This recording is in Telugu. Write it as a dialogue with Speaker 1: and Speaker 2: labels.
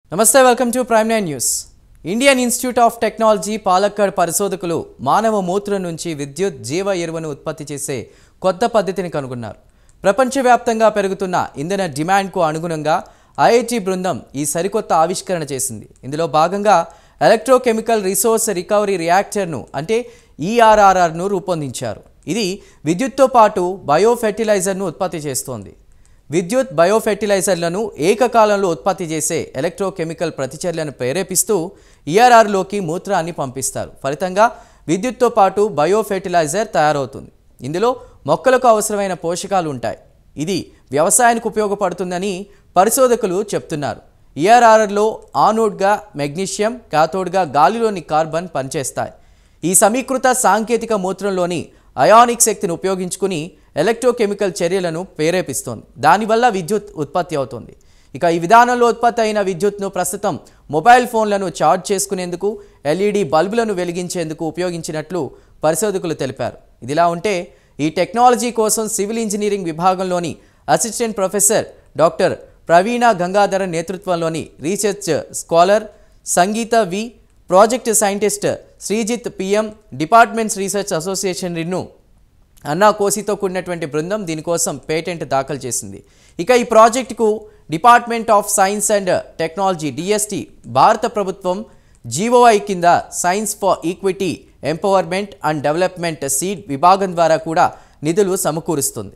Speaker 1: నమస్తే welcome to prime nine news Indian Institute of Technology Palakkad పరిశోధకులు మానవ మూత్రం నుంచి విద్యుత్ జీవ ఎరువును ఉత్పత్తి చేసే కొత్త పద్ధతిని కనుగొన్నారు ప్రపంచవ్యాప్తంగా పెరుగుతున్న ఇంధన డిమాండ్కు అనుగుణంగా ఐఐటి బృందం ఈ సరికొత్త ఆవిష్కరణ చేసింది ఇందులో భాగంగా ఎలక్ట్రోకెమికల్ రిసోర్స్ రికవరీ రియాక్టర్ను అంటే ఈఆర్ఆర్ఆర్ను రూపొందించారు ఇది విద్యుత్తో పాటు బయో ఫెర్టిలైజర్ను ఉత్పత్తి చేస్తోంది విద్యుత్ బయోఫెర్టిలైజర్లను ఏకకాలంలో ఉత్పత్తి చేసే ఎలక్ట్రోకెమికల్ ప్రతిచర్యలను ప్రేరేపిస్తూ ఈఆర్ఆర్లోకి మూత్రాన్ని పంపిస్తారు ఫలితంగా విద్యుత్తో పాటు బయోఫెర్టిలైజర్ తయారవుతుంది ఇందులో మొక్కలకు అవసరమైన పోషకాలు ఉంటాయి ఇది వ్యవసాయానికి ఉపయోగపడుతుందని పరిశోధకులు చెప్తున్నారు ఈఆర్ఆర్లో ఆనోడ్గా మెగ్నీషియం కాథోడ్గా గాలిలోని కార్బన్ పనిచేస్తాయి ఈ సమీకృత సాంకేతిక మూత్రంలోని అయానిక్ శక్తిని ఉపయోగించుకుని ఎలక్ట్రోకెమికల్ చర్యలను ప్రేరేపిస్తోంది దానివల్ల విద్యుత్ ఉత్పత్తి అవుతుంది ఇక ఈ విధానంలో ఉత్పత్తి అయిన విద్యుత్ను ప్రస్తుతం మొబైల్ ఫోన్లను ఛార్జ్ చేసుకునేందుకు ఎల్ఈడి బల్బులను వెలిగించేందుకు ఉపయోగించినట్లు పరిశోధకులు తెలిపారు ఇదిలా ఉంటే ఈ టెక్నాలజీ కోసం సివిల్ ఇంజనీరింగ్ విభాగంలోని assistant professor doctor Praveena Gangadharan నేతృత్వంలోని research scholar Sangeetha V project scientist Sreejith PM departments research association Rinnu Anna కోసితో కూడినటువంటి బృందం దీనికోసం పేటెంట్ దాఖలు చేసింది ఇక ఈ ప్రాజెక్టుకు department of science and technology DST భారత ప్రభుత్వం జీఓఐ కింద science for equity empowerment and development seed విభాగం ద్వారా కూడా నిధులు సమకూరుస్తుంది